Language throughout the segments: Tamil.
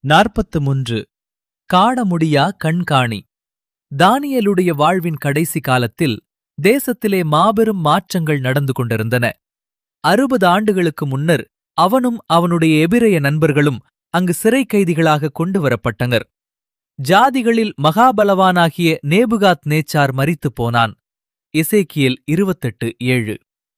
நாற்பத்து மூன்று காணமுடியா கண்காணி தானியேலுடைய வாழ்வின் கடைசி காலத்தில் தேசத்திலே மாபெரும் மாற்றங்கள் நடந்து கொண்டிருந்தன அறுபது ஆண்டுகளுக்கு முன்னர் அவனும் அவனுடைய எபிரெய நண்பர்களும் அங்கு சிறை கைதிகளாக கொண்டு வரப்பட்டனர் ஜாதிகளில் மகாபலவானாகிய நேபுகாத் நேச்சார் மரித்துப் போனான் எசேக்கியேல் இருபத்தெட்டு ஏழு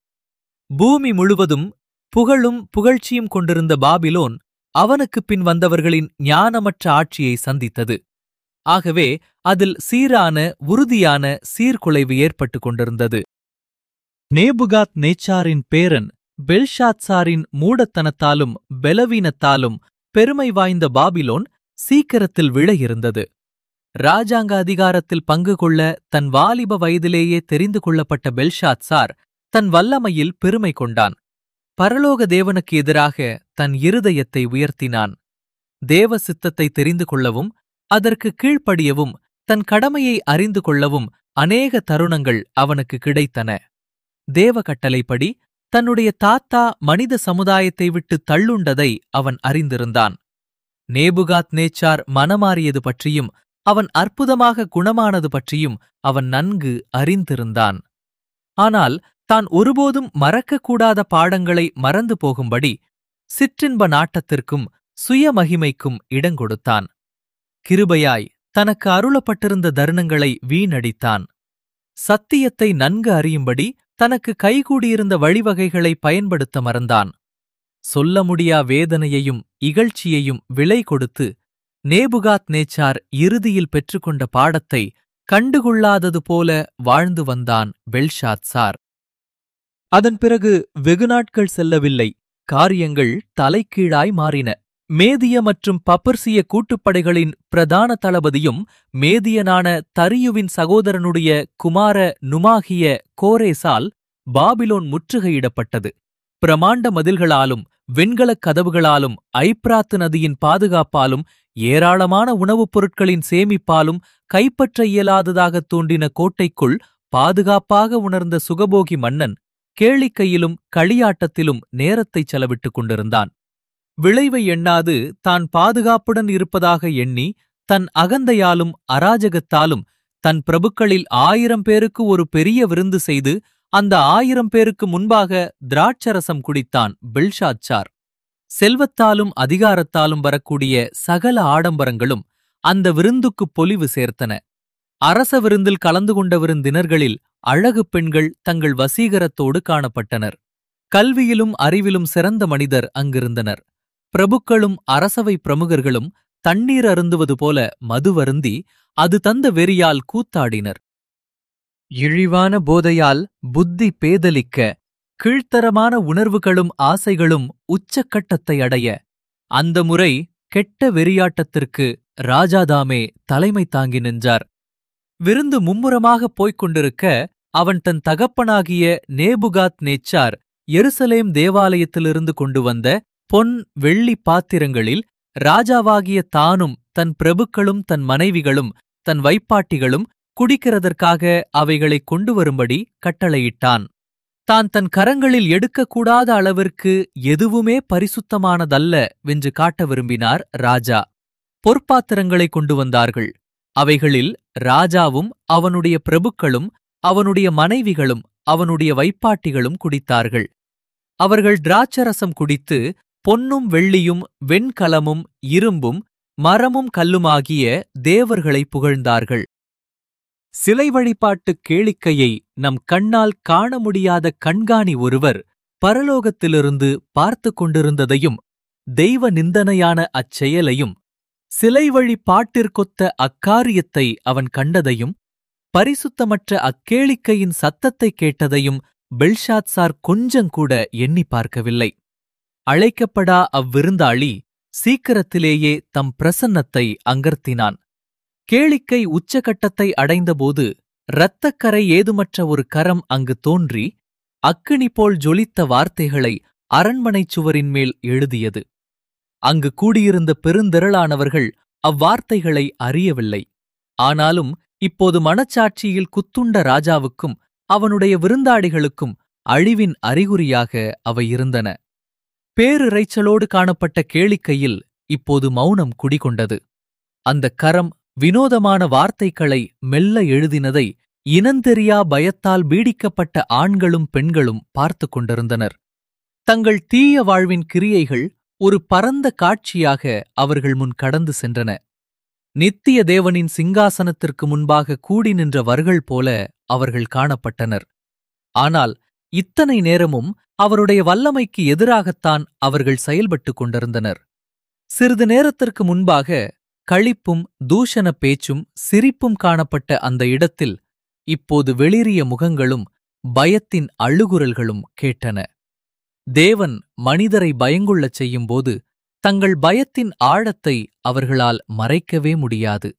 பூமி முழுவதும் புகழும் புகழ்ச்சியும் கொண்டிருந்த பாபிலோன் அவனுக்குப் பின் வந்தவர்களின் ஞானமற்ற ஆட்சியை சந்தித்தது ஆகவே அதில் சீரான உறுதியான சீர்குலைவு ஏற்பட்டுக் கொண்டிருந்தது நேபுகாத் நேச்சாரின் பேரன் பெல்ஷாத்சாரின் மூடத்தனத்தாலும் பலவீனத்தாலும் பெருமை வாய்ந்த பாபிலோன் சீக்கிரத்தில் விழ இருந்தது ராஜாங்க அதிகாரத்தில் பங்கு கொள்ள தன் வாலிப வயதிலேயே தெரிந்து கொள்ளப்பட்ட பெல்ஷாத்சார் தன் வல்லமையில் பெருமை கொண்டான் பரலோக தேவனுக்கு எதிராக தன் இருதயத்தை உயர்த்தினான் தேவ சித்தத்தை தெரிந்து கொள்ளவும் அதற்கு கீழ்ப்படியவும் தன் கடமையை அறிந்து கொள்ளவும் அநேக தருணங்கள் அவனுக்கு கிடைத்தன தேவ கட்டளைப்படி தன்னுடைய தாத்தா மனித சமுதாயத்தை விட்டு தள்ளுண்டதை அவன் அறிந்திருந்தான் நேபுகாத் நேச்சார் மனமாறியது பற்றியும் அவன் அற்புதமாக குணமானது பற்றியும் அவன் நன்கு அறிந்திருந்தான் ஆனால் தான் ஒருபோதும் மறக்கக்கூடாத பாடங்களை மறந்து போகும்படி சிற்றின்ப நாட்டத்திற்கும் சுயமகிமைக்கும் இடங்கொடுத்தான் கிருபையாய் தனக்கு அருளப்பட்டிருந்த தருணங்களை வீணடித்தான் சத்தியத்தை நன்கு அறியும்படி தனக்கு கைகூடியிருந்த வழிவகைகளை பயன்படுத்த மறந்தான் சொல்ல முடியா வேதனையையும் இகழ்ச்சியையும் விலை கொடுத்து நேபுகாத் நேச்சார் இறுதியில் பெற்றுக்கொண்ட பாடத்தை கண்டுகொள்ளாதது போல வாழ்ந்து வந்தான் பெல்ஷாத்சார் அதன் பிறகு வெகு நாட்கள் செல்லவில்லை காரியங்கள் தலைகீழாய் மாறின மேதிய மற்றும் பப்பர்சிய கூட்டுப்படைகளின் பிரதான தளபதியும் மேதியனான தரியுவின் சகோதரனுடைய குமார நுமாகிய கோரேசால் பாபிலோன் முற்றுகையிடப்பட்டது பிரமாண்ட மதில்களாலும் வெண்கலக் கதவுகளாலும் ஐப்ராத்து நதியின் பாதுகாப்பாலும் ஏராளமான உணவுப் பொருட்களின் சேமிப்பாலும் கைப்பற்ற இயலாததாகத் தோன்றின கோட்டைக்குள் பாதுகாப்பாக உணர்ந்த சுகபோகி மன்னன் கேளிக்கையிலும் களியாட்டத்திலும் நேரத்தைச் செலவிட்டுக் கொண்டிருந்தான் விளைவை எண்ணாது தான் பாதுகாப்புடன் இருப்பதாக எண்ணி தன் அகந்தையாலும் அராஜகத்தாலும் தன் பிரபுக்களில் ஆயிரம் பேருக்கு ஒரு பெரிய விருந்து செய்து அந்த ஆயிரம் பேருக்கு முன்பாக திராட்சரசம் குடித்தான் பில்ஷாத்சார் செல்வத்தாலும் அதிகாரத்தாலும் வரக்கூடிய சகல ஆடம்பரங்களும் அந்த விருந்துக்குப் பொலிவு சேர்த்தன அரச விருந்தில் கலந்து கொண்ட விருந்தினர்களில் அழகு பெண்கள் தங்கள் வசீகரத்தோடு காணப்பட்டனர் கல்வியிலும் அறிவிலும் சிறந்த மனிதர் அங்கிருந்தனர் பிரபுக்களும் அரசவை பிரமுகர்களும் தண்ணீர் அருந்துவது போல மதுவருந்தி அது தந்த வெறியால் கூத்தாடினர் இழிவான போதையால் புத்தி பேதலிக்க கீழ்த்தரமான உணர்வுகளும் ஆசைகளும் உச்சக்கட்டத்தை அடைய அந்த முறை கெட்ட வெறியாட்டத்திற்கு ராஜாதாமே தலைமை தாங்கி நின்றார் விருந்து மும்முரமாகப் போய்க் கொண்டிருக்க அவன் தன் தகப்பனாகிய நேபுகாத் நேச்சார் எருசலேம் தேவாலயத்திலிருந்து கொண்டு வந்த பொன் வெள்ளி பாத்திரங்களில் ராஜாவாகிய தானும் தன் பிரபுக்களும் தன் மனைவிகளும் தன் வைப்பாட்டிகளும் குடிக்கிறதற்காக அவைகளைக் கொண்டு வரும்படி கட்டளையிட்டான் தான் தன் கரங்களில் எடுக்கக்கூடாத அளவிற்கு எதுவுமே பரிசுத்தமானதல்ல வென்று காட்ட விரும்பினார் ராஜா பொற்பாத்திரங்களை கொண்டு வந்தார்கள் அவைகளில் ராஜாவும் அவனுடைய பிரபுக்களும் அவனுடைய மனைவிகளும் அவனுடைய வைப்பாட்டிகளும் குடித்தார்கள் அவர்கள் திராட்சரசம் குடித்து பொன்னும் வெள்ளியும் வெண்கலமும் இரும்பும் மரமும் கல்லுமாகிய தேவர்களை புகழ்ந்தார்கள் சிலை வழிபாட்டு கேளிக்கையை நம் கண்ணால் காண முடியாத கண்காணி ஒருவர் பரலோகத்திலிருந்து பார்த்து கொண்டிருந்ததையும் தெய்வ நிந்தனையான அச்செயலையும் சிலை வழி பாட்டிற்கொத்த அக்காரியத்தை அவன் கண்டதையும் பரிசுத்தமற்ற அக்கேளிக்கையின் சத்தத்தைக் கேட்டதையும் பெல்ஷாத்சார் கொஞ்சங்கூட எண்ணி பார்க்கவில்லை அழைக்கப்படா அவ்விருந்தாளி சீக்கிரத்திலேயே தம் பிரசன்னத்தை அங்கர்த்தினான் கேளிக்கை உச்சகட்டத்தை அடைந்தபோது இரத்தக்கரை ஏதுமற்ற ஒரு கரம் அங்கு தோன்றி அக்கினி போல் ஜொலித்த வார்த்தைகளை அரண்மனைச் சுவரின் மேல் எழுதியது அங்கு கூடியிருந்த பெருந்திரளானவர்கள் அவ்வார்த்தைகளை அறியவில்லை ஆனாலும் இப்போது மனச்சாட்சியில் குத்துண்ட ராஜாவுக்கும் அவனுடைய விருந்தாடிகளுக்கும் அழிவின் அறிகுறியாக அவை இருந்தன பேரிரைச்சலோடு காணப்பட்ட கேளிக்கையில் இப்போது மௌனம் குடிகொண்டது அந்த கரம் வினோதமான வார்த்தைகளை மெல்ல எழுதினதை இனந்தெரியா பயத்தால் பீடிக்கப்பட்ட ஆண்களும் பெண்களும் பார்த்துக் கொண்டிருந்தனர் தங்கள் தீய வாழ்வின் கிரியைகள் ஒரு பரந்த காட்சியாக அவர்கள் முன் கடந்து சென்றன நித்திய தேவனின் சிங்காசனத்திற்கு முன்பாக கூடி நின்றவர்கள் போல அவர்கள் காணப்பட்டனர் ஆனால் இத்தனை நேரமும் அவருடைய வல்லமைக்கு எதிராகத்தான் அவர்கள் செயல்பட்டுக் கொண்டிருந்தனர் சிறிது நேரத்திற்கு முன்பாக களிப்பும் தூஷண பேச்சும் சிரிப்பும் காணப்பட்ட அந்த இடத்தில் இப்போது வெளிரிய முகங்களும் பயத்தின் அழுகுரல்களும் கேட்டன தேவன் மனிதரை பயங்கொள்ளச் செய்யும்போது தங்கள் பயத்தின் ஆழத்தை அவர்களால் மறைக்கவே முடியாது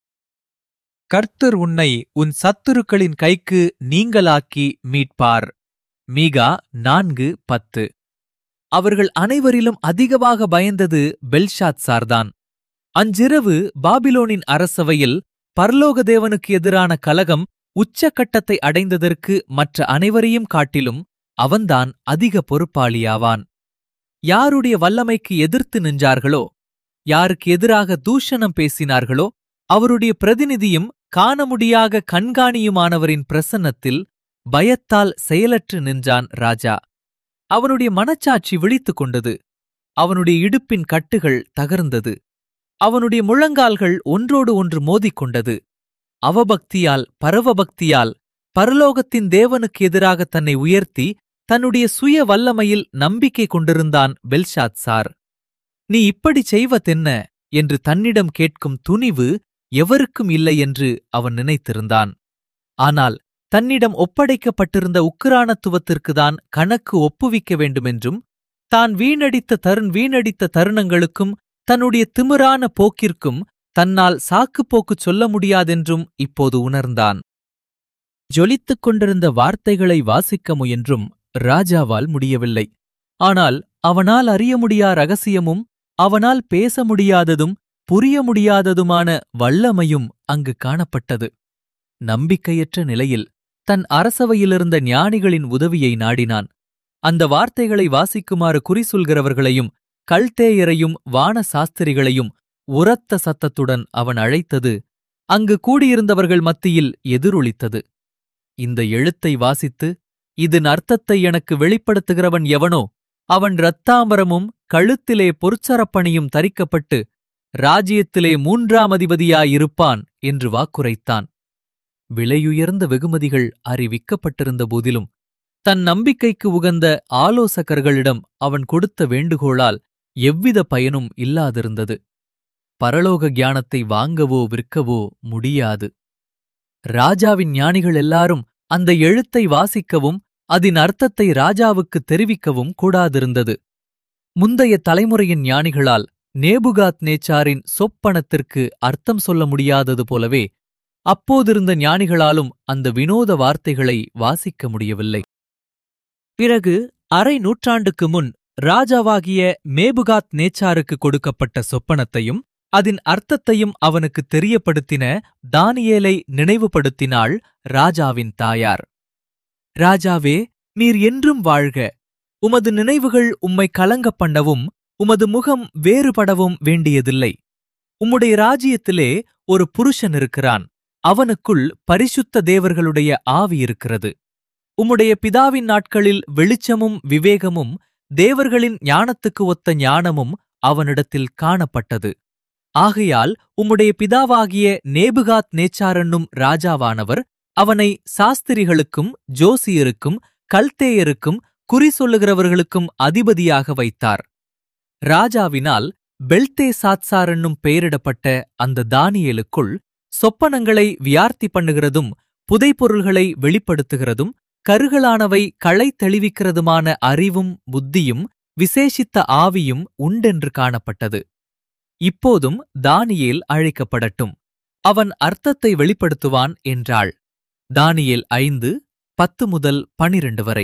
கர்த்தர் உன்னை உன் சத்துருக்களின் கைக்கு நீங்களாக்கி மீட்பார் மீகா நான்கு பத்து அவர்கள் அனைவரிலும் அதிகமாக பயந்தது பெல்ஷாத் சார்தான் அஞ்சிரவு பாபிலோனின் அரசவையில் பரலோக தேவனுக்கு எதிரான கலகம் உச்சக்கட்டத்தை அடைந்ததற்கு மற்ற அனைவரையும் காட்டிலும் அவன்தான் அதிக பொறுப்பாளியாவான் யாருடைய வல்லமைக்கு எதிர்த்து நின்றார்களோ யாருக்கு எதிராக தூஷணம் பேசினார்களோ அவருடைய பிரதிநிதியும் காண முடியாக கண்காணியுமானவரின் பிரசன்னத்தில் பயத்தால் செயலற்று நின்றான் ராஜா அவனுடைய மனச்சாட்சி விழித்துக் கொண்டது அவனுடைய இடுப்பின் கட்டுகள் தகர்ந்தது அவனுடைய முழங்கால்கள் ஒன்றோடு ஒன்று மோதிக்கொண்டது அவபக்தியால் பரவபக்தியால் பரலோகத்தின் தேவனுக்கு எதிராக தன்னை உயர்த்தி தன்னுடைய சுய வல்லமையில் நம்பிக்கை கொண்டிருந்தான் பெல்ஷாத் சார் நீ இப்படி செய்வதென்ன என்று தன்னிடம் கேட்கும் துணிவு எவருக்கும் இல்லை என்று அவன் நினைத்திருந்தான் ஆனால் தன்னிடம் ஒப்படைக்கப்பட்டிருந்த உக்கிரானத்துவத்திற்குதான் கணக்கு ஒப்புவிக்க வேண்டுமென்றும் தான் வீணடித்த தருண் வீணடித்த தருணங்களுக்கும் தன்னுடைய திமிரான போக்கிற்கும் தன்னால் சாக்குப்போக்குச் சொல்ல முடியாதென்றும் இப்போது உணர்ந்தான் ஜொலித்துக் கொண்டிருந்த வார்த்தைகளை வாசிக்க முயன்றும் ராஜாவால் முடியவில்லை ஆனால் அவனால் அறிய முடியா ரகசியமும் அவனால் பேச முடியாததும் புரிய முடியாததுமான வல்லமையும் அங்கு காணப்பட்டது நம்பிக்கையற்ற நிலையில் தன் அரசவையிலிருந்த ஞானிகளின் உதவியை நாடினான் அந்த வார்த்தைகளை வாசிக்குமாறு குறி சொல்கிறவர்களையும் கல்தேயரையும் வான சாஸ்திரிகளையும் உரத்த சத்தத்துடன் அவன் அழைத்தது அங்கு கூடியிருந்தவர்கள் மத்தியில் எதிரொலித்தது இந்த எழுத்தை வாசித்து இதன் அர்த்தத்தை எனக்கு வெளிப்படுத்துகிறவன் எவனோ அவன் இரத்தாம்பரமும் கழுத்திலே பொற்சரப்பணியும் தரிக்கப்பட்டு ராஜ்யத்திலே மூன்றாம் அதிபதியாயிருப்பான் என்று வாக்குரைத்தான் விலையுயர்ந்த வெகுமதிகள் அறிவிக்கப்பட்டிருந்த போதிலும் தன் நம்பிக்கைக்கு உகந்த ஆலோசகர்களிடம் அவன் கொடுத்த வேண்டுகோளால் எவ்வித பயனும் இல்லாதிருந்தது பரலோக ஞானத்தை வாங்கவோ விற்கவோ முடியாது ராஜாவின் ஞானிகள் எல்லாரும் அந்த எழுத்தை வாசிக்கவும் அதன் அர்த்தத்தை ராஜாவுக்கு தெரிவிக்கவும் கூடாதிருந்தது முந்தைய தலைமுறையின் ஞானிகளால் நேபுகாத் நேச்சாரின் சொப்பனத்திற்கு அர்த்தம் சொல்ல முடியாதது போலவே அப்போதிருந்த ஞானிகளாலும் அந்த வினோத வார்த்தைகளை வாசிக்க முடியவில்லை பிறகு அரை நூற்றாண்டுக்கு முன் ராஜாவாகிய மேபுகாத் நேச்சாருக்கு கொடுக்கப்பட்ட சொப்பனத்தையும் அதன் அர்த்தத்தையும் அவனுக்கு தெரியப்படுத்தின தானியேலை நினைவுபடுத்தினாள் ராஜாவின் தாயார் ராஜாவே நீர் என்றும் வாழ்க உமது நினைவுகள் உம்மை கலங்கப் பண்ணவும் உமது முகம் வேறுபடவும் வேண்டியதில்லை உம்முடைய ராஜ்யத்திலே ஒரு புருஷன் இருக்கிறான் அவனுக்குள் பரிசுத்த தேவர்களுடைய ஆவி இருக்கிறது உம்முடைய பிதாவின் நாட்களில் வெளிச்சமும் விவேகமும் தேவர்களின் ஞானத்துக்கு ஒத்த ஞானமும் அவனிடத்தில் காணப்பட்டது ஆகையால் உம்முடைய பிதாவாகிய நேபுகாத் நேச்சாரன்னும் ராஜாவானவர் அவனை சாஸ்திரிகளுக்கும் ஜோசியருக்கும் கல்தேயருக்கும் குறி சொல்லுகிறவர்களுக்கும் அதிபதியாக வைத்தார் ராஜாவினால் பெல்தே சாத்சார் என்னும் பெயரிடப்பட்ட அந்த தானியேலுக்குள் சொப்பனங்களை வியார்த்தி பண்ணுகிறதும் புதைப்பொருள்களை வெளிப்படுத்துகிறதும் கருகலானவை களை தெளிவிக்கிறதுமான அறிவும் புத்தியும் விசேஷித்த ஆவியும் உண்டென்று காணப்பட்டது இப்போதும் தானியேல் அழைக்கப்படட்டும் அவன் அர்த்தத்தை வெளிப்படுத்துவான் என்றாள் தானியேல் ஐந்து பத்து முதல் பனிரண்டு வரை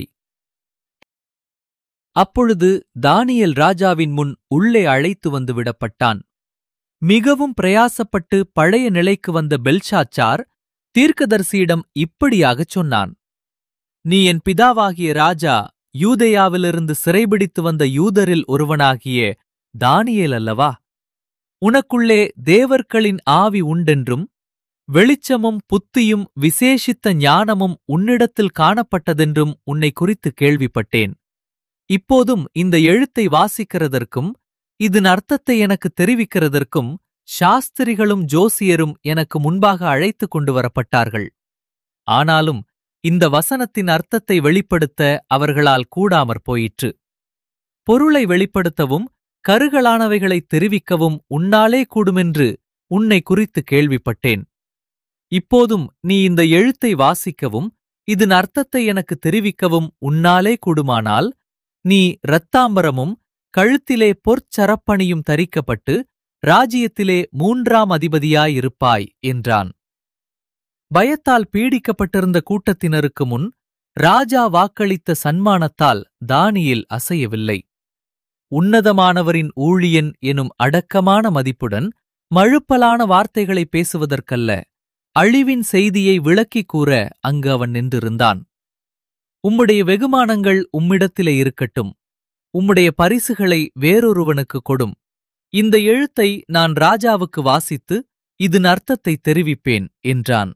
அப்பொழுது தானியேல் ராஜாவின் முன் உள்ளே அழைத்து வந்து விடப்பட்டான் மிகவும் பிரயாசப்பட்டு பழைய நிலைக்கு வந்த பெல்ஷாச்சார் தீர்க்கதரிசியிடம் இப்படியாகச் சொன்னான் நீ என் பிதாவாகிய ராஜா யூதேயாவிலிருந்து சிறைபிடித்து வந்த யூதரில் ஒருவனாகிய தானியேல் அல்லவா உனக்குள்ளே தேவர்களின் ஆவி உண்டென்றும் வெளிச்சமும் புத்தியும் விசேஷித்த ஞானமும் உன்னிடத்தில் காணப்பட்டதென்றும் உன்னை குறித்து கேள்விப்பட்டேன் இப்போதும் இந்த எழுத்தை வாசிக்கிறதற்கும் இதன் அர்த்தத்தை எனக்கு தெரிவிக்கிறதற்கும் சாஸ்திரிகளும் ஜோசியரும் எனக்கு முன்பாக அழைத்துக் கொண்டு வரப்பட்டார்கள் ஆனாலும் இந்த வசனத்தின் அர்த்தத்தை வெளிப்படுத்த அவர்களால் கூடாமற் போயிற்று பொருளை வெளிப்படுத்தவும் கருகலானவைகளை தெரிவிக்கவும் உன்னாலே கூடுமென்று உன்னை குறித்து கேள்விப்பட்டேன் இப்போதும் நீ இந்த எழுத்தை வாசிக்கவும் இதன் அர்த்தத்தை எனக்கு தெரிவிக்கவும் உன்னாலே கூடுமானால் நீ இரத்தாம்பரமும் கழுத்திலே பொற்சரப்பணியும் தரிக்கப்பட்டு ராஜ்யத்திலே மூன்றாம் அதிபதியாயிருப்பாய் என்றான் பயத்தால் பீடிக்கப்பட்டிருந்த கூட்டத்தினருக்கு முன் ராஜா வாக்களித்த சன்மானத்தால் தானியேல் அசையவில்லை உன்னதமானவரின் ஊழியன் எனும் அடக்கமான மதிப்புடன் மழுப்பலான வார்த்தைகளை பேசுவதற்கல்ல அழிவின் செய்தியை விளக்கிக் கூற அங்கு அவன் நின்றிருந்தான் உம்முடைய வெகுமானங்கள் உம்மிடத்திலே இருக்கட்டும் உம்முடைய பரிசுகளை வேறொருவனுக்கு கொடும் இந்த எழுத்தை நான் ராஜாவுக்கு வாசித்து இதன் அர்த்தத்தை தெரிவிப்பேன் என்றான்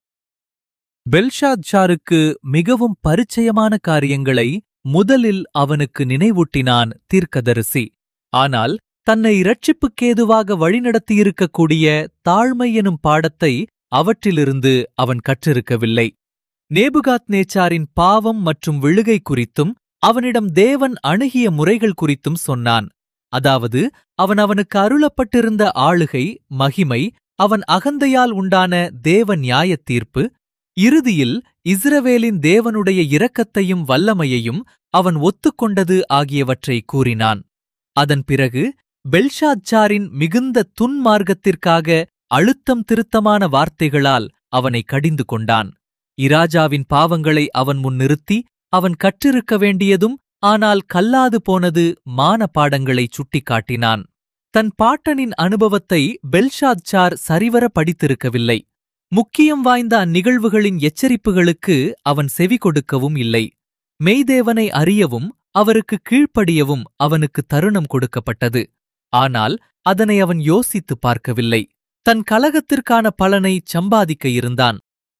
பெல்ஷாத்ஷாருக்கு மிகவும் பரிச்சயமான காரியங்களை முதலில் அவனுக்கு நினைவூட்டினான் தீர்க்கதரிசி ஆனால் தன்னை இரட்சிப்புக்கேதுவாக வழிநடத்தியிருக்கக்கூடிய தாழ்மை எனும் பாடத்தை அவற்றிலிருந்து அவன் கற்றிருக்கவில்லை நேபுகாத் நேச்சாரின் பாவம் மற்றும் விழுகை குறித்தும் அவனிடம் தேவன் அணுகிய முறைகள் குறித்தும் சொன்னான் அதாவது அவன் அவனுக்கு அருளப்பட்டிருந்த ஆளுகை மகிமை அவன் அகந்தையால் உண்டான தேவ நியாயத் தீர்ப்பு இறுதியில் இஸ்ரவேலின் தேவனுடைய இரக்கத்தையும் வல்லமையையும் அவன் ஒத்துக்கொண்டது ஆகியவற்றை கூறினான் அதன் பிறகு பெல்ஷாத்சாரின் மிகுந்த துன்மார்க்கத்திற்காக அழுத்தம் திருத்தமான வார்த்தைகளால் அவனை கடிந்து கொண்டான் இராஜாவின் பாவங்களை அவன் முன் நிறுத்தி அவன் கற்றிருக்க வேண்டியதும் ஆனால் கல்லாது போனது மான பாடங்களை சுட்டிக்காட்டினான் தன் பாட்டனின் அனுபவத்தை பெல்ஷாத்சார் சரிவர படித்திருக்கவில்லை முக்கியம் வாய்ந்த அந்நிகழ்வுகளின் எச்சரிப்புகளுக்கு அவன் செவி கொடுக்கவும் இல்லை மெய்தேவனை அறியவும் அவருக்கு கீழ்ப்படியவும் அவனுக்கு தருணம் கொடுக்கப்பட்டது ஆனால் அதனை அவன் யோசித்துப் பார்க்கவில்லை தன் கலகத்திற்கான பலனை சம்பாதிக்க இருந்தான்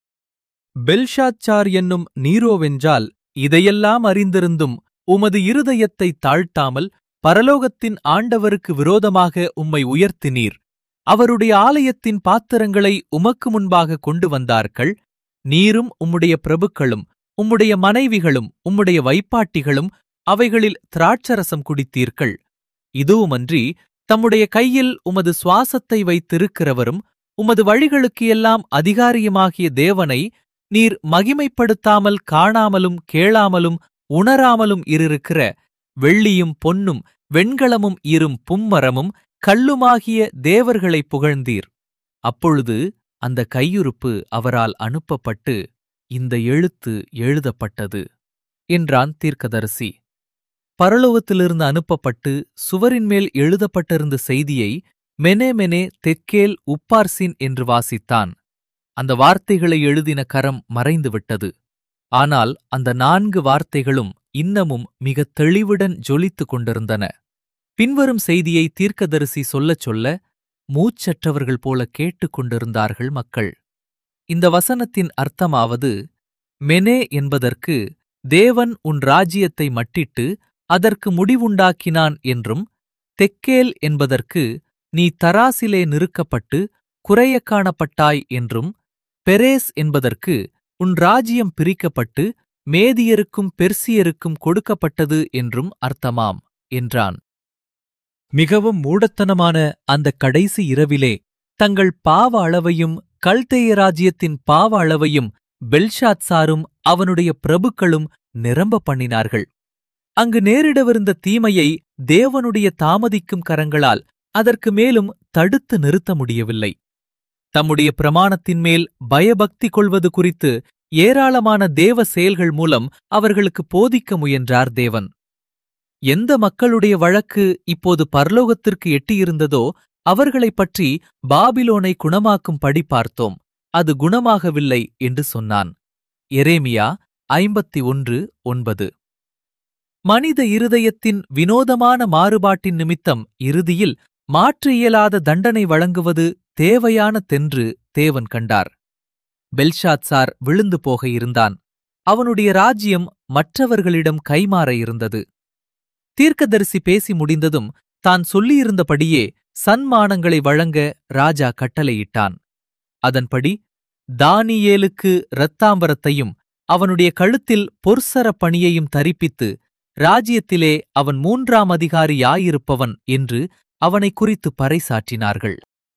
பெல்ஷாச்சார் என்னும் நீரோவென்றால் இதையெல்லாம் அறிந்திருந்தும் உமது இருதயத்தை தாழ்த்தாமல் பரலோகத்தின் ஆண்டவருக்கு விரோதமாக உம்மை உயர்த்தினீர் அவருடைய ஆலயத்தின் பாத்திரங்களை உமக்கு முன்பாக கொண்டு வந்தார்கள் நீரும் உம்முடைய பிரபுக்களும் உம்முடைய மனைவிகளும் உம்முடைய வைப்பாட்டிகளும் அவைகளில் திராட்சரசம் குடித்தீர்கள் இதுவுமன்றி தம்முடைய கையில் உமது சுவாசத்தை வைத்திருக்கிறவரும் உமது வழிகளுக்கு எல்லாம் அதிகாரியுமாகிய தேவனை நீர் மகிமைப்படுத்தாமல் காணாமலும் கேளாமலும் உணராமலும் இருக்கிற வெள்ளியும் பொன்னும் வெண்கலமும் இரும் பும்மரமும் கல்லுமாகிய தேவர்களைப் புகழ்ந்தீர் அப்பொழுது அந்த கையுறுப்பு அவரால் அனுப்பப்பட்டு இந்த எழுத்து எழுதப்பட்டது என்றான் தீர்க்கதரிசி பரலோகத்திலிருந்து அனுப்பப்பட்டு சுவரின் மேல் எழுதப்பட்டிருந்த செய்தியை மெனே மெனே தெக்கேல் உப்பார்சின் என்று வாசித்தான் அந்த வார்த்தைகளை எழுதின கரம் மறைந்துவிட்டது ஆனால் அந்த நான்கு வார்த்தைகளும் இன்னமும் மிக தெளிவுடன் ஜொலித்துக் கொண்டிருந்தன பின்வரும் செய்தியை தீர்க்கதரிசி சொல்லச் சொல்ல மூச்சற்றவர்கள் போல கேட்டுக் கொண்டிருந்தார்கள் மக்கள் இந்த வசனத்தின் அர்த்தமாவது மெனே என்பதற்கு தேவன் உன் ராஜ்யத்தை மட்டிட்டு அதற்கு முடிவுண்டாக்கினான் என்றும் தெக்கேல் என்பதற்கு நீ தராசிலே நிறுக்கப்பட்டு குறையக் காணப்பட்டாய் என்றும் பெரேஸ் என்பதற்கு உன் ராஜ்யம் பிரிக்கப்பட்டு மேதியருக்கும் பெர்சியருக்கும் கொடுக்கப்பட்டது என்றும் அர்த்தமாம் என்றான் மிகவும் மூடத்தனமான அந்த கடைசி இரவிலே தங்கள் பாவ அளவையும் கல்தேய ராஜ்யத்தின் பாவ அளவையும் பெல்ஷாத்சாரும் அவனுடைய பிரபுக்களும் நிரம்ப பண்ணினார்கள் அங்கு நேரிடவிருந்த தீமையை தேவனுடைய தாமதிக்கும் கரங்களால் அதற்கு மேலும் தடுத்து நிறுத்த முடியவில்லை தம்முடைய பிரமாணத்தின் மேல் பயபக்தி கொள்வது குறித்து ஏராளமான தேவ செயல்கள் மூலம் அவர்களுக்கு போதிக்க முயன்றார் தேவன் எந்த மக்களுடைய வழக்கு இப்போது பரலோகத்திற்கு எட்டியிருந்ததோ அவர்களைப் பற்றி பாபிலோனை குணமாக்கும் படி பார்த்தோம் அது குணமாகவில்லை என்று சொன்னான் எரேமியா ஐம்பத்தி ஒன்று ஒன்பது மனித இருதயத்தின் வினோதமான மாறுபாட்டின் நிமித்தம் இறுதியில் மாற்று இயலாத தண்டனை வழங்குவது தேவையான தென்று தேவன் கண்டார் பெல்ஷாத்சார் விழுந்து போக இருந்தான் அவனுடைய ராஜ்யம் மற்றவர்களிடம் கைமாற இருந்தது தீர்க்கதரிசி பேசி முடிந்ததும் தான் சொல்லியிருந்தபடியே சன்மானங்களை வழங்க ராஜா கட்டளையிட்டான் அதன்படி தானியேலுக்கு இரத்தாம்பரத்தையும் அவனுடைய கழுத்தில் பொற்சர பணியையும் தரிப்பித்து ராஜ்யத்திலே அவன் மூன்றாம் அதிகாரியாயிருப்பவன் என்று அவனை குறித்து பறைசாற்றினார்கள்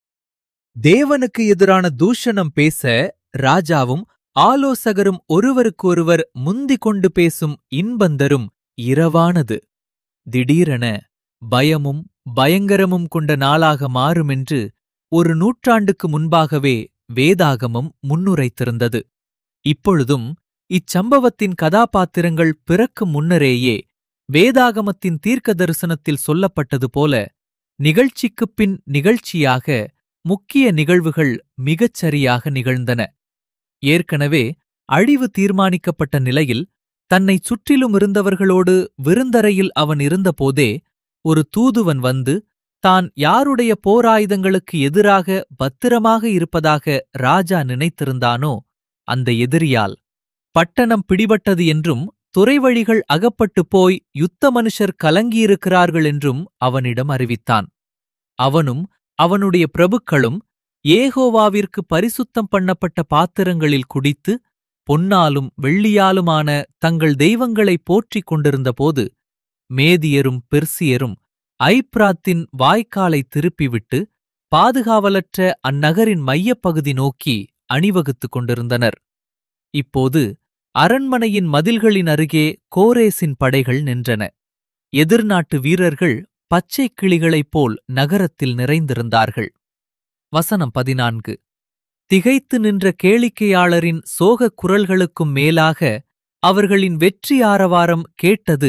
தேவனுக்கு எதிரான தூஷணம் பேச ராஜாவும் ஆலோசகரும் ஒருவருக்கொருவர் முந்திக் கொண்டு பேசும் இன்பந்தரும் இரவானது திடீரென பயமும் பயங்கரமும் கொண்ட நாளாக மாறுமென்று ஒரு நூற்றாண்டுக்கு முன்பாகவே வேதாகமம் முன்னுரைத்திருந்தது இப்பொழுதும் இச்சம்பவத்தின் கதாபாத்திரங்கள் பிறக்கும் முன்னரேயே வேதாகமத்தின் தீர்க்க தரிசனத்தில் சொல்லப்பட்டது போல நிகழ்ச்சிக்குப் பின் நிகழ்ச்சியாக முக்கிய நிகழ்வுகள் மிகச் சரியாக நிகழ்ந்தன ஏற்கனவே அழிவு தீர்மானிக்கப்பட்ட நிலையில் தன்னை சுற்றிலும் இருந்தவர்களோடு விருந்தரையில் அவன் இருந்தபோதே ஒரு தூதுவன் வந்து தான் யாருடைய போராயுதங்களுக்கு எதிராக பத்திரமாக இருப்பதாக ராஜா நினைத்திருந்தானோ அந்த எதிரியால் பட்டணம் பிடிபட்டது என்றும் துறைவழிகள் அகப்பட்டுப் போய் யுத்த மனுஷர் கலங்கியிருக்கிறார்கள் என்றும் அவனிடம் அறிவித்தான் அவனும் அவனுடைய பிரபுக்களும் ஏகோவாவிற்கு பரிசுத்தம் பண்ணப்பட்ட பாத்திரங்களில் குடித்து பொன்னாலும் வெள்ளியாலுமான தங்கள் தெய்வங்களை போற்றிக் கொண்டிருந்தபோது மேதியரும் பெர்சியரும் ஐப்ராத்தின் வாய்க்காலை திருப்பிவிட்டு பாதுகாவலற்ற அந்நகரின் மையப்பகுதி நோக்கி அணிவகுத்துக் கொண்டிருந்தனர் இப்போது அரண்மனையின் மதில்களின் அருகே கோரேசின் படைகள் நின்றன எதிர்நாட்டு வீரர்கள் பச்சை கிளிகளைப் போல் நகரத்தில் நிறைந்திருந்தார்கள் வசனம் பதினான்கு திகைத்து நின்ற கேளிக்கையாளரின் சோகக் குரல்களுக்கும் மேலாக அவர்களின் வெற்றி ஆரவாரம் கேட்டது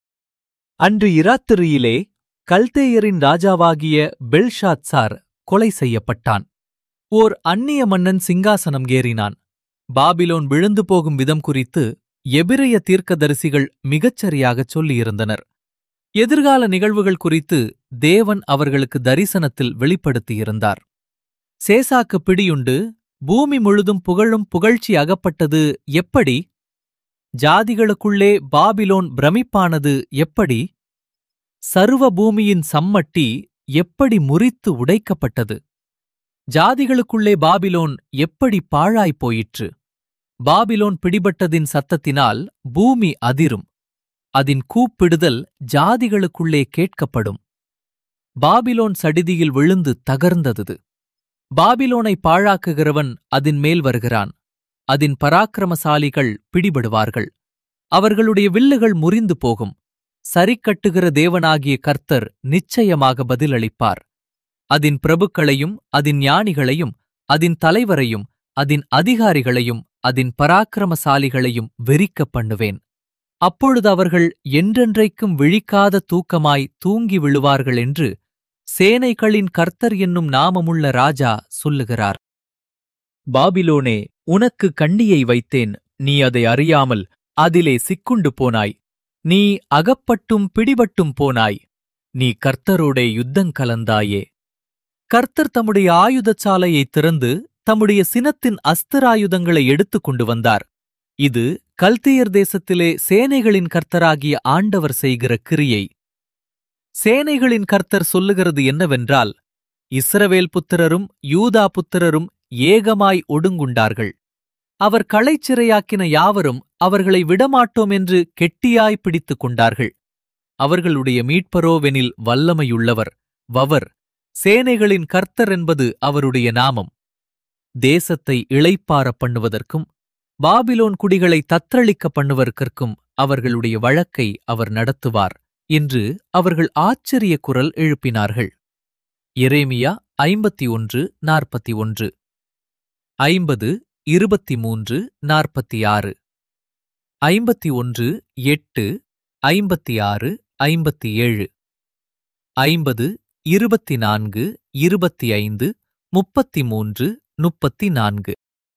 அன்று இராத்திரியிலே கல்தேயரின் ராஜாவாகிய பெல்ஷாத்சார் கொலை செய்யப்பட்டான் ஓர் அந்நிய மன்னன் சிங்காசனம் ஏறினான் பாபிலோன் விழுந்து போகும் விதம் குறித்து எபிரைய தீர்க்கதரிசிகள் மிகச்சரியாகச் சொல்லியிருந்தனர் எதிர்கால நிகழ்வுகள் குறித்து தேவன் அவர்களுக்கு தரிசனத்தில் வெளிப்படுத்தியிருந்தார் சேசாக்கு பிடியுண்டு பூமி முழுதும் புகழும் புகழ்ச்சி அகப்பட்டது எப்படி ஜாதிகளுக்குள்ளே பாபிலோன் பிரமிப்பானது எப்படி சர்வ பூமியின் சம்மட்டி எப்படி முறித்து உடைக்கப்பட்டது ஜாதிகளுக்குள்ளே பாபிலோன் எப்படி பாழாய்ப் போயிற்று பாபிலோன் பிடிபட்டதின் சத்தத்தினால் பூமி அதிரும் அதன் கூப்பிடுதல் ஜாதிகளுக்குள்ளே கேட்கப்படும் பாபிலோன் சடிதியில் விழுந்து தகர்ந்தது பாபிலோனை பாழாக்குகிறவன் அதன் மேல் வருகிறான் அதன் பராக்கிரமசாலிகள் பிடிபடுவார்கள் அவர்களுடைய வில்லுகள் முறிந்து போகும் சரிக்கட்டுகிற தேவனாகிய கர்த்தர் நிச்சயமாக பதிலளிப்பார் அதன் பிரபுக்களையும் அதன் ஞானிகளையும் அதன் தலைவரையும் அதன் அதிகாரிகளையும் அதன் பராக்கிரமசாலிகளையும் வெறிக்கப் பண்ணுவேன் அப்பொழுது அவர்கள் என்றென்றைக்கும் விழிக்காத தூக்கமாய் தூங்கி விழுவார்கள் என்று சேனைகளின் கர்த்தர் என்னும் நாமமுள்ள ராஜா சொல்லுகிறார் பாபிலோனே உனக்கு கண்ணியை வைத்தேன் நீ அதை அறியாமல் அதிலே சிக்குண்டு போனாய் நீ அகப்பட்டும் பிடிபட்டும் போனாய் நீ கர்த்தரோடே யுத்தங்கலந்தாயே கர்த்தர் தம்முடைய ஆயுதச்சாலையைத் திறந்து தம்முடைய சினத்தின் அஸ்திராயுதங்களை எடுத்துக் கொண்டு வந்தார் இது கல்தியர் தேசத்திலே சேனைகளின் கர்த்தராகிய ஆண்டவர் செய்கிற கிரியை சேனைகளின் கர்த்தர் சொல்லுகிறது என்னவென்றால் இஸ்ரவேல் புத்திரரும் யூதா புத்திரரும் ஏகமாய் ஒடுங்குண்டார்கள் அவர் களைச்சிறையாக்கின யாவரும் அவர்களை விடமாட்டோம் என்று கெட்டியாய் பிடித்துக் கொண்டார்கள் அவர்களுடைய மீட்பரோவெனில் வல்லமையுள்ளவர் வவர் சேனைகளின் கர்த்தர் என்பது அவருடைய நாமம் தேசத்தை இளைப்பாரப் பண்ணுவதற்கும் பாபிலோன் குடிகளை தத்தளிக்க பண்ணுவதற்கும் அவர்களுடைய வழக்கை அவர் நடத்துவார் என்று அவர்கள் ஆச்சரிய குரல் எழுப்பினார்கள் எரேமியா ஐம்பத்தி ஒன்று நாற்பத்தி ஒன்று ஐம்பது இருபத்தி மூன்று நாற்பத்தி ஆறு ஐம்பத்தி ஒன்று எட்டு ஐம்பத்தி ஆறு ஐம்பத்தி ஏழு ஐம்பது இருபத்தி நான்கு இருபத்தி ஐந்து முப்பத்தி மூன்று முப்பத்தி நான்கு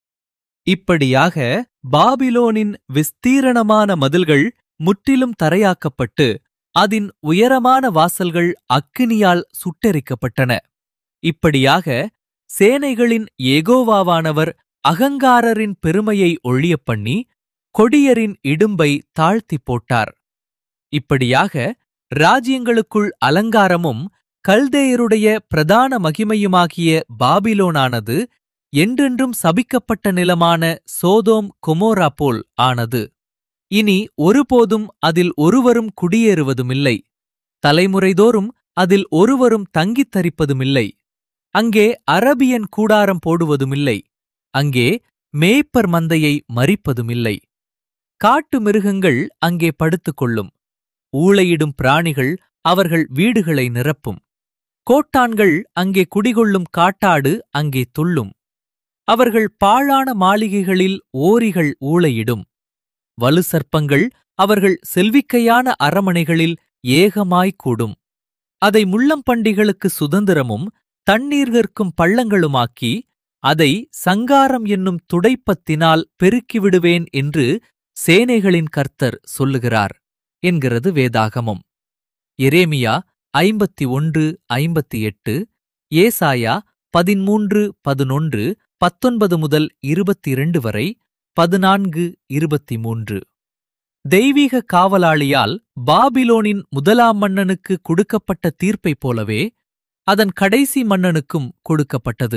இப்படியாக பாபிலோனின் விஸ்தீரணமான மதில்கள் முற்றிலும் தரையாக்கப்பட்டு அதன் உயரமான வாசல்கள் அக்கினியால் சுட்டெரிக்கப்பட்டன இப்படியாக சேனைகளின் ஏகோவாவானவர் அகங்காரரின் பெருமையை ஒழியப் பண்ணி கொடியரின் இடும்பை தாழ்த்திப் போட்டார் இப்படியாக ராஜ்யங்களுக்குள் அலங்காரமும் கல்தேயருடைய பிரதான மகிமையுமாகிய பாபிலோனானது என்றென்றும் சபிக்கப்பட்ட நிலமான சோதோம் கொமோரா போல் ஆனது இனி ஒருபோதும் அதில் ஒருவரும் குடியேறுவதுமில்லை தலைமுறைதோறும் அதில் ஒருவரும் தங்கித் தரிப்பதுமில்லை அங்கே அரபியன் கூடாரம் போடுவதுமில்லை அங்கே மேய்ப்பர் மந்தையை மறிப்பதுமில்லை காட்டு மிருகங்கள் அங்கே படுத்துக் கொள்ளும் ஊளையிடும் பிராணிகள் அவர்கள் வீடுகளை நிரப்பும் கோட்டான்கள் அங்கே குடிகொள்ளும் காட்டாடு அங்கே துள்ளும் அவர்கள் பாழான மாளிகைகளில் ஓரிகள் ஊளையிடும் வலுசர்ப்பங்கள் அவர்கள் செல்விக்கையான அரமனைகளில் ஏகமாய்க் கூடும் அதை முள்ளம்பண்டிகளுக்கு சுதந்திரமும் தண்ணீர் விற்கும் பள்ளங்களுமாக்கி அதை சங்காரம் என்னும் துடைப்பத்தினால் பெருக்கிவிடுவேன் என்று சேனைகளின் கர்த்தர் சொல்லுகிறார் என்கிறது வேதாகமம் எரேமியா ஐம்பத்தி ஒன்று ஐம்பத்தி எட்டு ஏசாயா பதிமூன்று பதினொன்று பத்தொன்பது முதல் இருபத்தி இரண்டு வரை பதினான்கு இருபத்தி மூன்று தெய்வீக காவலாளியால் பாபிலோனின் முதலாம் மன்னனுக்கு கொடுக்கப்பட்ட தீர்ப்பைப் போலவே அதன் கடைசி மன்னனுக்கும் கொடுக்கப்பட்டது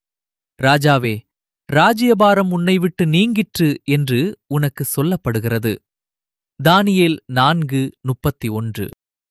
ராஜாவே ராஜ்யபாரம் உன்னை விட்டு நீங்கிற்று என்று உனக்கு சொல்லப்படுகிறது தானியேல் நான்கு முப்பத்தி ஒன்று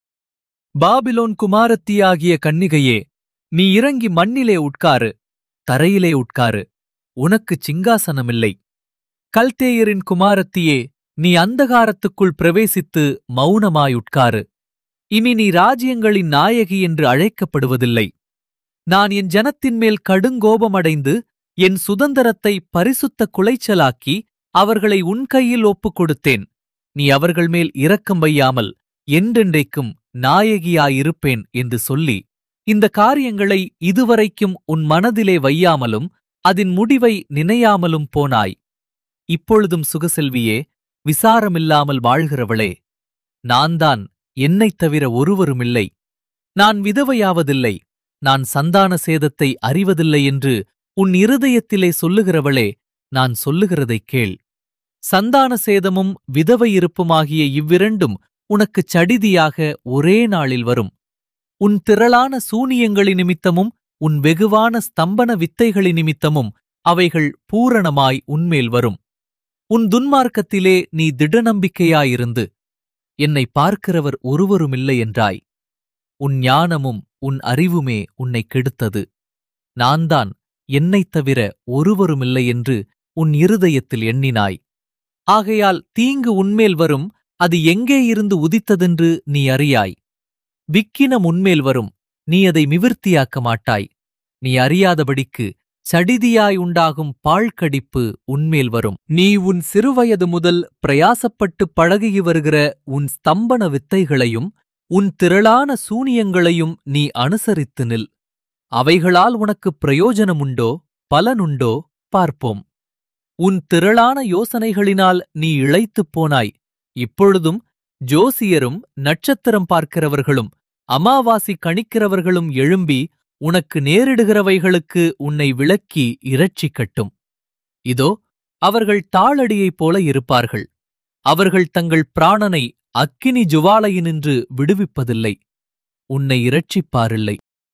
பாபிலோன் குமாரத்தியாகிய கன்னிகையே நீ இறங்கி மண்ணிலே உட்காரு தரையிலே உட்காரு உனக்கு சிங்காசனமில்லை கல்தேயரின் குமாரத்தியே நீ அந்தகாரத்துக்குள் பிரவேசித்து மௌனமாயுட்காரு இனி நீ ராஜ்யங்களின் நாயகி என்று அழைக்கப்படுவதில்லை நான் என் ஜனத்தின் மேல் கடுங்கோபமடைந்து என் சுதந்திரத்தை பரிசுத்த குலைச்சலாக்கி அவர்களை உன் கையில் ஒப்புக் கொடுத்தேன் நீ அவர்கள் மேல் இரக்கம் வையாமல் என்றென்றைக்கும் நாயகியாயிருப்பேன் என்று சொல்லி இந்த காரியங்களை இதுவரைக்கும் உன் மனதிலே வையாமலும் அதன் முடிவை நினையாமலும் போனாய் இப்பொழுதும் சுகசெல்வியே விசாரமில்லாமல் வாழ்கிறவளே நான்தான் என்னைத் தவிர ஒருவருமில்லை நான் விதவையாவதில்லை நான் சந்தான சேதத்தை அறிவதில்லை என்று உன் இருதயத்திலே சொல்லுகிறவளே நான் சொல்லுகிறதைக் கேள் சந்தான சேதமும் விதவையிருப்புமாகிய இவ்விரண்டும் உனக்குச் சடிதியாக ஒரே நாளில் வரும் உன் திரளான சூனியங்களி நிமித்தமும் உன் வெகுவான ஸ்தம்பன வித்தைகளி நிமித்தமும் அவைகள் பூரணமாய் உன்மேல் வரும் உன் துன்மார்க்கத்திலே நீ திடநம்பிக்கையாயிருந்து என்னை பார்க்கிறவர் ஒருவருமில்லை என்றாய் உன் ஞானமும் உன் அறிவுமே உன்னை கெடுத்தது நான்தான் என்னைத் தவிர ஒருவருமில்லை என்று உன் இருதயத்தில் எண்ணினாய் ஆகையால் தீங்கு உன்மேல் வரும் அது எங்கே இருந்து உதித்ததென்று நீ அறியாய் விக்கினம் உன்மேல் வரும் நீ அதை மிவிர்த்தியாக்க மாட்டாய் நீ அறியாதபடிக்கு சடிதியாய் உண்டாகும் பாழ்கடிப்பு உன்மேல் வரும் நீ உன் சிறுவயது முதல் பிரயாசப்பட்டு பழகி வருகிற உன் ஸ்தம்பன வித்தைகளையும் உன் திரளான சூனியங்களையும் நீ அனுசரித்து நில் அவைகளால் உனக்கு பிரயோஜனமுண்டோ பலனுண்டோ பார்ப்போம் உன் திரளான யோசனைகளினால் நீ இளைத்துப் போனாய் இப்பொழுதும் ஜோசியரும் நட்சத்திரம் பார்க்கிறவர்களும் அமாவாசி கணிக்கிறவர்களும் எழும்பி உனக்கு நேரிடுகிறவைகளுக்கு உன்னை விளக்கி இரட்சிக்கட்டும் இதோ அவர்கள் தாளடியைப் போல இருப்பார்கள் அவர்கள் தங்கள் பிராணனை அக்கினி ஜுவாலையினின்று விடுவிப்பதில்லை உன்னை இரட்சிப்பாரில்லை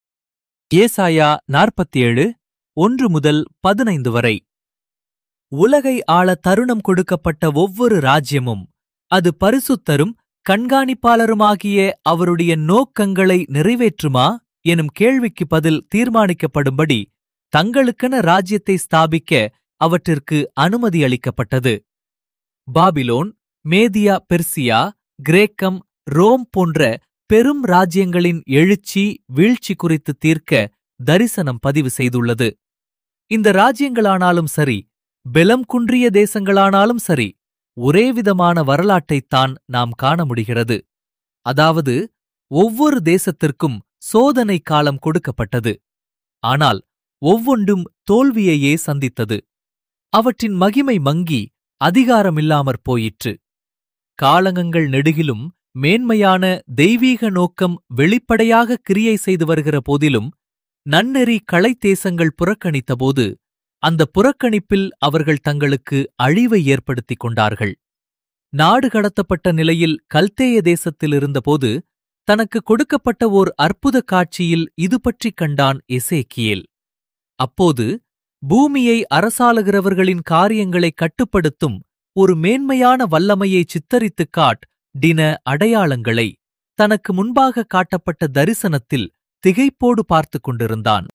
ஏசாயா நாற்பத்தி ஏழு ஒன்று முதல் பதினைந்து வரை உலகை ஆள தருணம் கொடுக்கப்பட்ட ஒவ்வொரு ராஜ்யமும் அது பரிசுத்தரும் கண்காணிப்பாளருமாகிய அவருடைய நோக்கங்களை நிறைவேற்றுமா எனும் கேள்விக்கு பதில் தீர்மானிக்கப்படும்படி தங்களுக்கென ராஜ்யத்தை ஸ்தாபிக்க அவற்றிற்கு அனுமதி அளிக்கப்பட்டது பாபிலோன் மேதியா பெர்சியா கிரேக்கம் ரோம் போன்ற பெரும் ராஜ்யங்களின் எழுச்சி வீழ்ச்சி குறித்து தீர்க்க தரிசனம் பதிவு செய்துள்ளது இந்த ராஜ்யங்களானாலும் சரி பெலம் குன்றிய தேசங்களானாலும் சரி ஒரேவிதமான வரலாற்றைத்தான் நாம் காண முடிகிறது அதாவது ஒவ்வொரு தேசத்திற்கும் சோதனை காலம் கொடுக்கப்பட்டது ஆனால் ஒவ்வொன்றும் தோல்வியையே சந்தித்தது அவற்றின் மகிமை மங்கி அதிகாரமில்லாமற் போயிற்று காலங்கங்கள் நெடுகிலும் மேன்மையான தெய்வீக நோக்கம் வெளிப்படையாக கிரியை செய்து வருகிற போதிலும் நன்னெறி களைத்தேசங்கள் புறக்கணித்தபோது அந்த புறக்கணிப்பில் அவர்கள் தங்களுக்கு அழிவை ஏற்படுத்திக் கொண்டார்கள் நாடு கடத்தப்பட்ட நிலையில் கல்தேய தேசத்தில் இருந்தபோது தனக்கு கொடுக்கப்பட்ட ஓர் அற்புத காட்சியில் இது பற்றிக் கண்டான் எசேக்கியேல் அப்போது பூமியை அரசாளுகிறவர்களின் காரியங்களை கட்டுப்படுத்தும் ஒரு மேன்மையான வல்லமையை சித்தரித்துக் காட் டின அடையாளங்களை தனக்கு முன்பாக காட்டப்பட்ட தரிசனத்தில் திகைப்போடு பார்த்துக் கொண்டிருந்தான்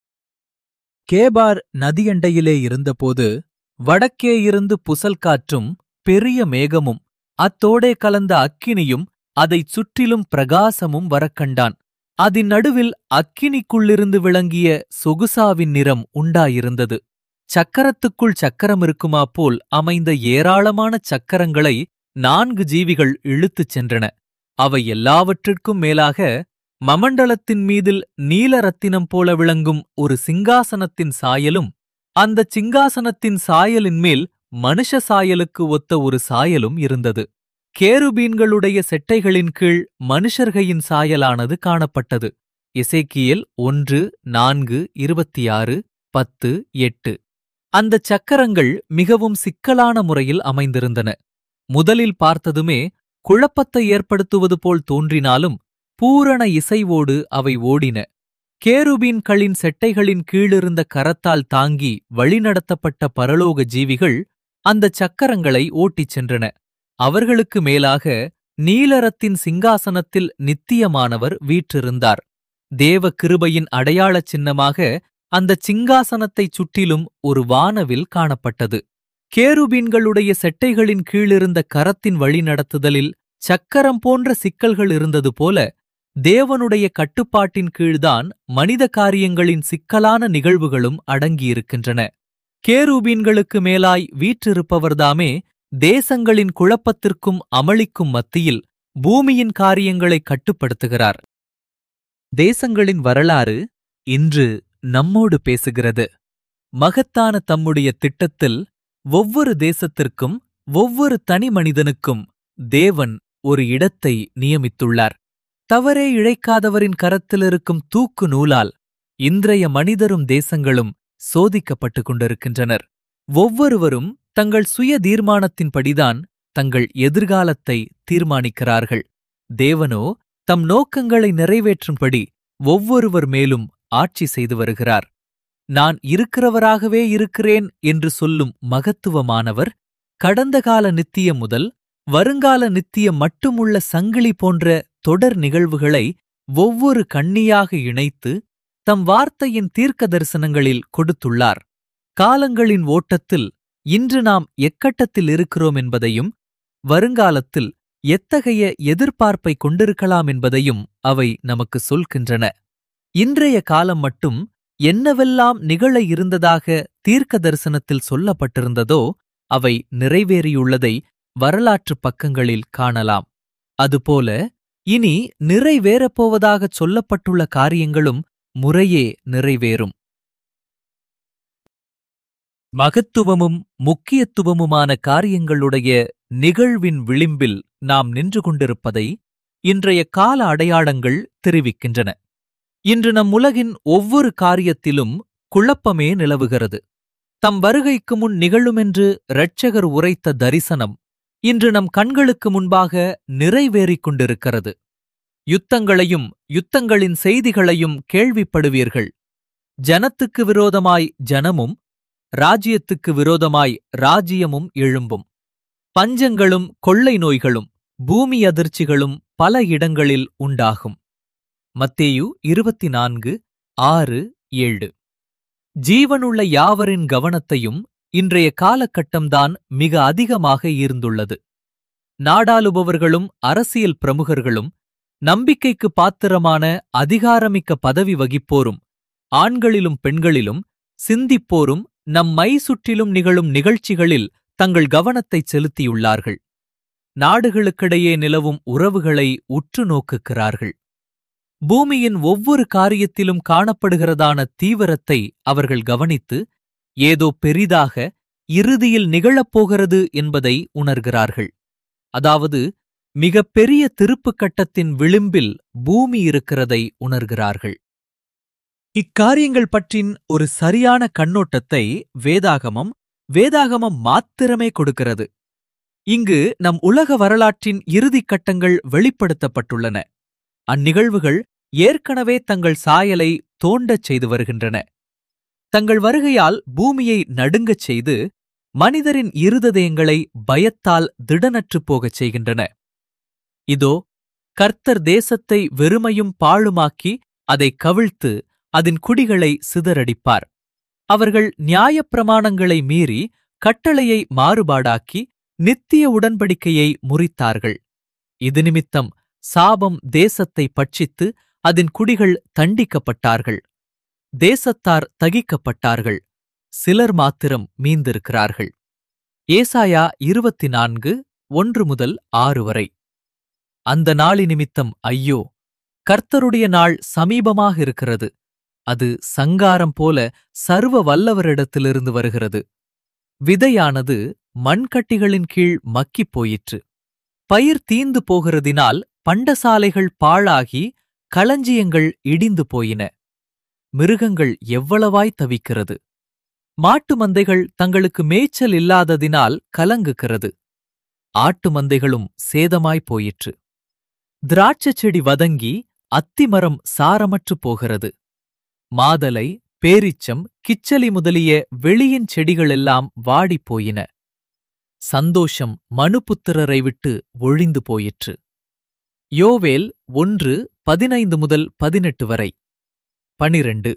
கேபார் நதியண்டையிலே இருந்தபோது வடக்கே இருந்து புசல் காற்றும் பெரிய மேகமும் அத்தோடே கலந்த அக்கினியும் அதைச் சுற்றிலும் பிரகாசமும் வரக்கண்டான் அதன் நடுவில் அக்கினிக்குள்ளிருந்து விளங்கிய சொகுசாவின் நிறம் உண்டாயிருந்தது சக்கரத்துக்குள் சக்கரம் இருக்குமா போல் அமைந்த ஏராளமான சக்கரங்களை நான்கு ஜீவிகள் இழுத்துச் சென்றன அவை எல்லாவற்றிற்கும் மேலாக மமண்டலத்தின் மீதில் நீல ரத்தினம் போல விளங்கும் ஒரு சிங்காசனத்தின் சாயலும் அந்தச் சிங்காசனத்தின் சாயலின் மேல் மனுஷ சாயலுக்கு ஒத்த ஒரு சாயலும் இருந்தது கேருபீன்களுடைய செட்டைகளின் கீழ் மனுஷர்கையின் சாயலானது காணப்பட்டது எசேக்கியேல் ஒன்று நான்கு இருபத்தி ஆறு பத்து எட்டு அந்தச் சக்கரங்கள் மிகவும் சிக்கலான முறையில் அமைந்திருந்தன முதலில் பார்த்ததுமே குழப்பத்தை ஏற்படுத்துவது போல் தோன்றினாலும் பூரண இசைவோடு அவை ஓடின கேருபீன்களின் செட்டைகளின் கீழிருந்த கரத்தால் தாங்கி வழிநடத்தப்பட்ட பரலோக ஜீவிகள் அந்தச் சக்கரங்களை ஓட்டிச் சென்றன அவர்களுக்கு மேலாக நீலரத்தின் சிங்காசனத்தில் நித்தியமானவர் வீற்றிருந்தார் தேவ கிருபையின் அடையாளச் சின்னமாக அந்தச் சிங்காசனத்தைச் சுற்றிலும் ஒரு வானவில் காணப்பட்டது கேருபீன்களுடைய செட்டைகளின் கீழிருந்த கரத்தின் வழிநடத்துதலில் சக்கரம் போன்ற சிக்கல்கள் இருந்தது போல தேவனுடைய கட்டுப்பாட்டின் கீழ்தான் மனித காரியங்களின் சிக்கலான நிகழ்வுகளும் அடங்கியிருக்கின்றன கேருபீன்களுக்கு மேலாய் வீற்றிருப்பவர்தாமே தேசங்களின் குழப்பத்திற்கும் அமளிக்கும் மத்தியில் பூமியின் காரியங்களை கட்டுப்படுத்துகிறார் தேசங்களின் வரலாறு இன்று நம்மோடு பேசுகிறது மகத்தான தம்முடைய திட்டத்தில் ஒவ்வொரு தேசத்திற்கும் ஒவ்வொரு தனி மனிதனுக்கும் தேவன் ஒரு இடத்தை நியமித்துள்ளார் தவறே இழைக்காதவரின் கரத்தில் இருக்கும் தூக்கு நூலால் இன்றைய மனிதரும் தேசங்களும் சோதிக்கப்பட்டுக் கொண்டிருக்கின்றனர் ஒவ்வொருவரும் தங்கள் சுய தீர்மானத்தின்படிதான் தங்கள் எதிர்காலத்தை தீர்மானிக்கிறார்கள் தேவனோ தம் நோக்கங்களை நிறைவேற்றும்படி ஒவ்வொருவர் மேலும் ஆட்சி செய்து வருகிறார் நான் இருக்கிறவராகவே இருக்கிறேன் என்று சொல்லும் மகத்துவமானவர் கடந்த கால நித்தியம் முதல் வருங்கால நித்தியம் மட்டுமுள்ள சங்கிலி போன்ற தொடர் நிகழ்வுகளை ஒவ்வொரு கண்ணியாக இணைத்து தம் வார்த்தையின் தீர்க்க தரிசனங்களில் கொடுத்துள்ளார் காலங்களின் ஓட்டத்தில் இன்று நாம் எக்கட்டத்தில் இருக்கிறோம் என்பதையும் வருங்காலத்தில் எத்தகைய எதிர்பார்ப்பை கொண்டிருக்கலாம் என்பதையும் அவை நமக்கு சொல்கின்றன இன்றைய காலம் மட்டும் என்னவெல்லாம் நிகழ இருந்ததாக தீர்க்க தரிசனத்தில் சொல்லப்பட்டிருந்ததோ அவை நிறைவேறியுள்ளதை வரலாற்றுப் பக்கங்களில் காணலாம் அதுபோல இனி நிறைவேறப்போவதாகச் சொல்லப்பட்டுள்ள காரியங்களும் முறையே நிறைவேறும் மகத்துவமும் முக்கியத்துவமுமான காரியங்களுடைய நிகழ்வின் விளிம்பில் நாம் நின்று கொண்டிருப்பதை இன்றைய கால அடையாளங்கள் தெரிவிக்கின்றன இன்று நம் உலகின் ஒவ்வொரு காரியத்திலும் குழப்பமே நிலவுகிறது தம் வருகைக்கு முன் நிகழுமென்று இரட்சகர் உரைத்த தரிசனம் இன்று நம் கண்களுக்கு முன்பாக நிறைவேறிக் கொண்டிருக்கிறது யுத்தங்களையும் யுத்தங்களின் செய்திகளையும் கேள்விப்படுவீர்கள் ஜனத்துக்கு விரோதமாய் ஜனமும் ராஜ்யத்துக்கு விரோதமாய் ராஜ்யமும் எழும்பும் பஞ்சங்களும் கொள்ளை நோய்களும் பூமி அதிர்ச்சிகளும் பல இடங்களில் உண்டாகும் மத்தேயு இருபத்தி நான்கு ஆறு ஏழு ஜீவனுள்ள யாவரின் கவனத்தையும் இன்றைய காலகட்டம்தான் மிக அதிகமாக ஈர்ந்துள்ளது நாடாளுபவர்களும் அரசியல் பிரமுகர்களும் நம்பிக்கைக்கு பாத்திரமான அதிகாரமிக்க பதவி வகிப்போரும் ஆண்களிலும் பெண்களிலும் சிந்திப்போரும் நம் மை சுற்றிலும் நிகழும் நிகழ்ச்சிகளில் தங்கள் கவனத்தைச் செலுத்தியுள்ளார்கள் நாடுகளுக்கிடையே நிலவும் உறவுகளை உற்று நோக்குகிறார்கள் பூமியின் ஒவ்வொரு காரியத்திலும் காணப்படுகிறதான தீவிரத்தை அவர்கள் கவனித்து ஏதோ பெரிதாக இறுதியில் நிகழப்போகிறது என்பதை உணர்கிறார்கள் அதாவது மிகப் பெரிய திருப்புக் கட்டத்தின் விளிம்பில் பூமி இருக்கிறதை உணர்கிறார்கள் இக்காரியங்கள் பற்றின் ஒரு சரியான கண்ணோட்டத்தை வேதாகமம் வேதாகமம் மாத்திரமே கொடுக்கிறது இங்கு நம் உலக வரலாற்றின் இறுதிக் கட்டங்கள் வெளிப்படுத்தப்பட்டுள்ளன அந்நிகழ்வுகள் ஏற்கனவே தங்கள் சாயலை தோண்டச் செய்து வருகின்றன தங்கள் வருகையால் பூமியை நடுங்கச் செய்து மனிதரின் இருதயங்களை பயத்தால் திடனற்றுப் போகச் செய்கின்றன இதோ கர்த்தர் தேசத்தை வெறுமையும் பாழுமாக்கி அதை கவிழ்த்து அதன் குடிகளை சிதறடிப்பார் அவர்கள் நியாயப்பிரமாணங்களை மீறி கட்டளையை மாறுபாடாக்கி நித்திய உடன்படிக்கையை முறித்தார்கள் இது நிமித்தம் சாபம் தேசத்தை பட்சித்து அதன் குடிகள் தண்டிக்கப்பட்டார்கள் தேசத்தார் தகிக்கப்பட்டார்கள் சிலர் மாத்திரம் மீந்திருக்கிறார்கள் ஏசாயா இருபத்தி நான்கு ஒன்று முதல் ஆறு வரை அந்த நாளி நிமித்தம் ஐயோ கர்த்தருடைய நாள் சமீபமாக இருக்கிறது அது சங்காரம் போல சர்வ வல்லவரிடத்திலிருந்து வருகிறது விதையானது மண்கட்டிகளின் கீழ் மக்கிப் போயிற்று பயிர் தீந்து போகிறதினால் பண்டசாலைகள் பாழாகி களஞ்சியங்கள் இடிந்து போயின மிருகங்கள் எவ்வளவாய் தவிக்கிறது மாட்டு மந்தைகள் தங்களுக்கு மேய்ச்சல் இல்லாததினால் கலங்குகிறது ஆட்டு மந்தைகளும் சேதமாய்ப் போயிற்று திராட்சைச் செடி வதங்கி அத்திமரம் சாரமற்றுப் போகிறது மாதலை பேரிச்சம் கிச்சலி முதலிய வெளியின் செடிகளெல்லாம் வாடிப் போயின சந்தோஷம் மனுபுத்திரரை விட்டு ஒழிந்து போயிற்று யோவேல் ஒன்று பதினைந்து முதல் பதினெட்டு வரை பனிரெண்டு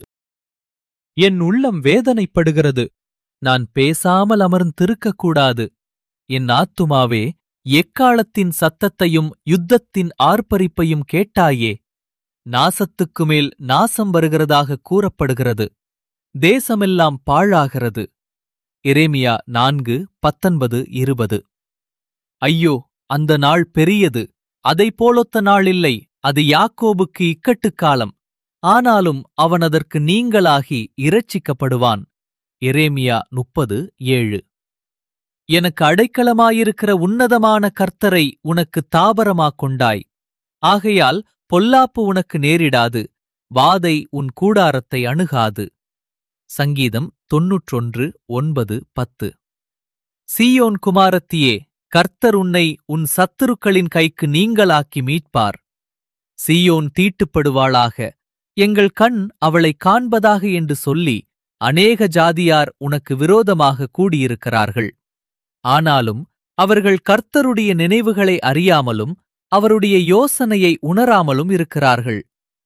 என் உள்ளம் வேதனைப்படுகிறது நான் பேசாமல் அமர்ந்திருக்கக்கூடாது என் ஆத்துமாவே எக்காலத்தின் சத்தத்தையும் யுத்தத்தின் ஆர்ப்பரிப்பையும் கேட்டாயே நாசத்துக்கு மேல் நாசம் வருகிறதாக கூறப்படுகிறது தேசமெல்லாம் பாழாகிறது எரேமியா நான்கு பத்தொன்பது இருபது ஐயோ அந்த நாள் பெரியது அதைப் போலொத்த நாள் இல்லை அது யாக்கோபுக்கு இக்கட்டுக் காலம் ஆனாலும் அவன் அதற்கு நீங்களாகி இரட்சிக்கப்படுவான் எரேமியா முப்பது ஏழு எனக்கு அடைக்கலமாயிருக்கிற உன்னதமான கர்த்தரை உனக்கு தாபரமாக் கொண்டாய் ஆகையால் பொல்லாப்பு உனக்கு நேரிடாது வாதை உன் கூடாரத்தை அணுகாது சங்கீதம் தொன்னூற்றொன்று ஒன்பது பத்து சீயோன் குமாரத்தியே கர்த்தர் உன்னை உன் சத்துருக்களின் கைக்கு நீங்களாக்கி மீட்பார் சீயோன் தீட்டுப்படுவாளாக எங்கள் கண் அவளை காண்பதாக என்று சொல்லி அநேக ஜாதியார் உனக்கு விரோதமாக கூடியிருக்கிறார்கள் ஆனாலும் அவர்கள் கர்த்தருடைய நினைவுகளை அறியாமலும் அவருடைய யோசனையை உணராமலும் இருக்கிறார்கள்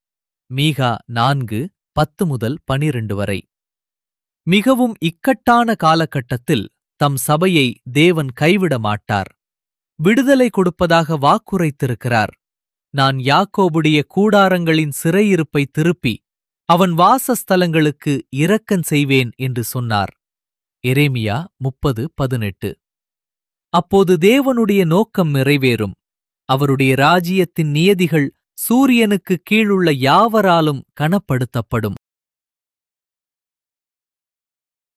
மீகா நான்கு பத்து முதல் பனிரண்டு வரை மிகவும் இக்கட்டான காலகட்டத்தில் தம் சபையை தேவன் கைவிட மாட்டார் விடுதலை கொடுப்பதாக வாக்குரைத்திருக்கிறார் நான் யாக்கோபுடைய கூடாரங்களின் சிறையிருப்பை திருப்பி அவன் வாசஸ்தலங்களுக்கு இரக்கன் செய்வேன் என்று சொன்னார் எரேமியா முப்பது பதினெட்டு அப்போது தேவனுடைய நோக்கம் நிறைவேறும் அவருடைய ராஜ்யத்தின் நியதிகள் சூரியனுக்கு கீழுள்ள யாவராலும் கனப்படுத்தப்படும்